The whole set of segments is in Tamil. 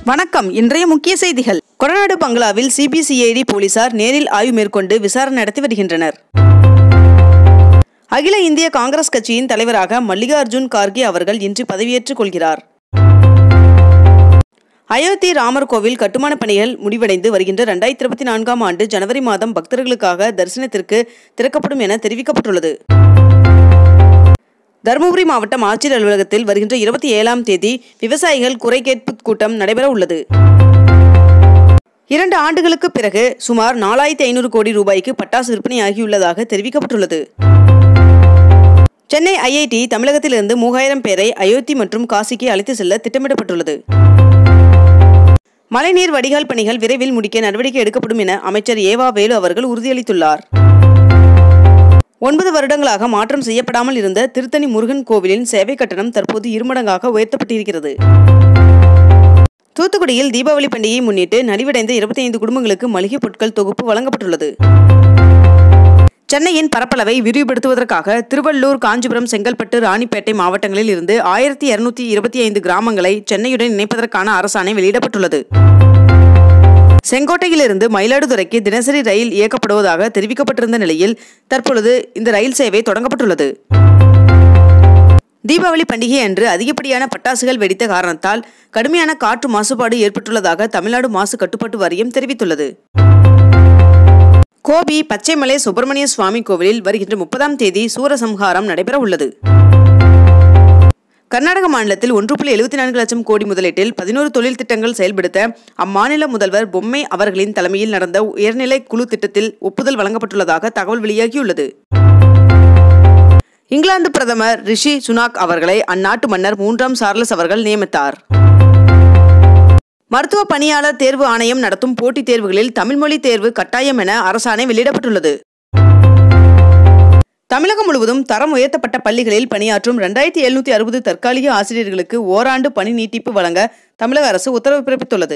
வணக்கம் இன்றைய முக்கிய செய்திகள் கொடநாடு பங்களாவில் சிபிசிஐடி போலீசார் நேரில் ஆய்வு மேற்கொண்டு விசாரணை நடத்தி வருகின்றனர் அகில இந்திய காங்கிரஸ் கட்சியின் தலைவராக மல்லிகார்ஜுன் கார்கே அவர்கள் இன்று பதவியேற்றுக் கொள்கிறார் அயோத்தி ராமர் கோவில் கட்டுமான பணிகள் முடிவடைந்து வருகின்ற இரண்டாயிரத்தி இருபத்தி நான்காம் ஆண்டு ஜனவரி மாதம் பக்தர்களுக்காக தரிசனத்திற்கு திறக்கப்படும் என தெரிவிக்கப்பட்டுள்ளது தருமபுரி மாவட்டம் ஆட்சியர் அலுவலகத்தில் வருகின்ற இருபத்தி ஏழாம் தேதி விவசாயிகள் குறை கேட்பு கூட்டம் நடைபெற உள்ளது இரண்டு ஆண்டுகளுக்கு பிறகு சுமார் நாலாயிரத்தி ஐநூறு கோடி ரூபாய்க்கு பட்டாசு விற்பனையாகியுள்ளதாக தெரிவிக்கப்பட்டுள்ளது சென்னை ஐஐடி தமிழகத்திலிருந்து மூவாயிரம் பேரை அயோத்தி மற்றும் காசிக்கு அழைத்து செல்ல திட்டமிடப்பட்டுள்ளது மழைநீர் வடிகால் பணிகள் விரைவில் முடிக்க நடவடிக்கை எடுக்கப்படும் என அமைச்சர் ஏவா வேலு அவர்கள் உறுதியளித்துள்ளார் ஒன்பது வருடங்களாக மாற்றம் செய்யப்படாமல் இருந்த திருத்தணி முருகன் கோவிலின் சேவை கட்டணம் தற்போது இருமடங்காக உயர்த்தப்பட்டிருக்கிறது தூத்துக்குடியில் தீபாவளி பண்டிகையை முன்னிட்டு நலிவடைந்த இருபத்தி ஐந்து குடும்பங்களுக்கு மளிகை பொருட்கள் தொகுப்பு வழங்கப்பட்டுள்ளது சென்னையின் பரப்பளவை விரிவுபடுத்துவதற்காக திருவள்ளூர் காஞ்சிபுரம் செங்கல்பட்டு ராணிப்பேட்டை மாவட்டங்களில் இருந்து ஆயிரத்தி இருநூத்தி இருபத்தி ஐந்து கிராமங்களை சென்னையுடன் இணைப்பதற்கான அரசாணை வெளியிடப்பட்டுள்ளது செங்கோட்டையிலிருந்து மயிலாடுதுறைக்கு தினசரி ரயில் இயக்கப்படுவதாக தெரிவிக்கப்பட்டிருந்த நிலையில் தற்பொழுது இந்த ரயில் சேவை தொடங்கப்பட்டுள்ளது தீபாவளி பண்டிகை அன்று அதிகப்படியான பட்டாசுகள் வெடித்த காரணத்தால் கடுமையான காற்று மாசுபாடு ஏற்பட்டுள்ளதாக தமிழ்நாடு மாசு கட்டுப்பாட்டு வாரியம் தெரிவித்துள்ளது கோபி பச்சைமலை சுப்பிரமணிய சுவாமி கோவிலில் வருகின்ற முப்பதாம் தேதி சூரசம்ஹாரம் நடைபெற உள்ளது கர்நாடக மாநிலத்தில் ஒன்று புள்ளி எழுபத்தி நான்கு லட்சம் கோடி முதலீட்டில் பதினோரு தொழில் திட்டங்கள் செயல்படுத்த அம்மாநில முதல்வர் பொம்மை அவர்களின் தலைமையில் நடந்த உயர்நிலை குழு திட்டத்தில் ஒப்புதல் வழங்கப்பட்டுள்ளதாக தகவல் வெளியாகியுள்ளது இங்கிலாந்து பிரதமர் ரிஷி சுனாக் அவர்களை அந்நாட்டு மன்னர் மூன்றாம் சார்லஸ் அவர்கள் நியமித்தார் மருத்துவ பணியாளர் தேர்வு ஆணையம் நடத்தும் போட்டித் தேர்வுகளில் தமிழ்மொழி தேர்வு கட்டாயம் என அரசாணை வெளியிடப்பட்டுள்ளது தமிழகம் முழுவதும் தரம் உயர்த்தப்பட்ட பள்ளிகளில் பணியாற்றும் இரண்டாயிரத்தி எழுநூத்தி அறுபது தற்காலிக ஆசிரியர்களுக்கு ஓராண்டு பணி நீட்டிப்பு வழங்க தமிழக அரசு உத்தரவு பிறப்பித்துள்ளது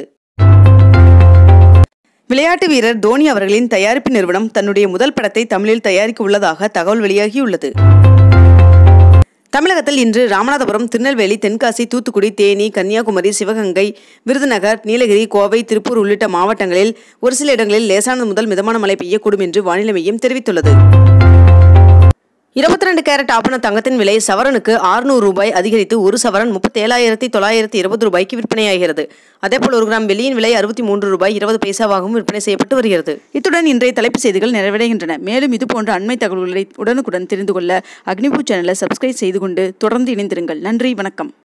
விளையாட்டு வீரர் தோனி அவர்களின் தயாரிப்பு நிறுவனம் தன்னுடைய முதல் படத்தை தமிழில் தயாரிக்க உள்ளதாக தகவல் வெளியாகியுள்ளது தமிழகத்தில் இன்று ராமநாதபுரம் திருநெல்வேலி தென்காசி தூத்துக்குடி தேனி கன்னியாகுமரி சிவகங்கை விருதுநகர் நீலகிரி கோவை திருப்பூர் உள்ளிட்ட மாவட்டங்களில் ஒரு சில இடங்களில் லேசானது முதல் மிதமான மழை பெய்யக்கூடும் என்று வானிலை மையம் தெரிவித்துள்ளது இருபத்தி ரெண்டு கேரட் ஆபண தங்கத்தின் விலை சவரனுக்கு ஆறுநூறு ரூபாய் அதிகரித்து ஒரு சவரன் முப்பத்தி ஏழாயிரத்தி தொள்ளாயிரத்தி இருபது ரூபாய்க்கு விற்பனையாகிறது அதேபோல் ஒரு கிராம் வெள்ளியின் விலை அறுபத்தி மூன்று ரூபாய் இருபது பைசாவாகவும் விற்பனை செய்யப்பட்டு வருகிறது இத்துடன் இன்றைய தலைப்புச் செய்திகள் நிறைவடைகின்றன மேலும் இதுபோன்ற அண்மை தகவல்களை உடனுக்குடன் தெரிந்து கொள்ள அக்னிபூ சேனலை சப்ஸ்கிரைப் செய்து கொண்டு தொடர்ந்து இணைந்திருங்கள் நன்றி வணக்கம்